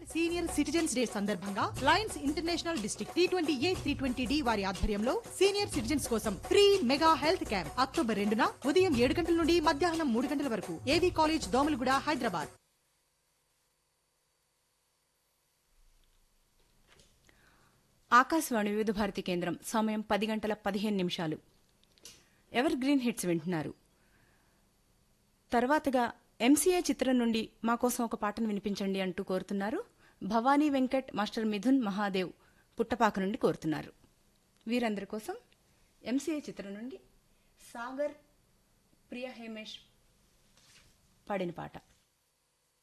senior citizens day సందర్భంగా Lions International district T twenty A three twenty D వారి ఆధ్వర్యంలో senior citizens కోసం free mega health camp October రెండున ఉదయం ఏడు గంటల నుండి మధ్యాహ్నం మూడు గంటల వరకు ఏవీ కాలేజ్ దోమలగూడ హైదరాబాద్ ఆకాశవాణి వివిధ భారతి కేంద్రం సమయం పది గంటల పదిహేను నిమిషాలు ఎవర్ గ్రీన్ హిట్స్ వింటున్నారు తర్వాతగా ఎంసీఏ చిత్రం నుండి మా కోసం ఒక పాటను వినిపించండి అంటూ కోరుతున్నారు భవానీ వెంకట్ మాస్టర్ మిథున్ మహాదేవ్ పుట్టపాక నుండి కోరుతున్నారు వీరందరి కోసం ఎంసీఏ చిత్రం నుండి సాగర్ ప్రియ హేమేష్ పాడిన పాట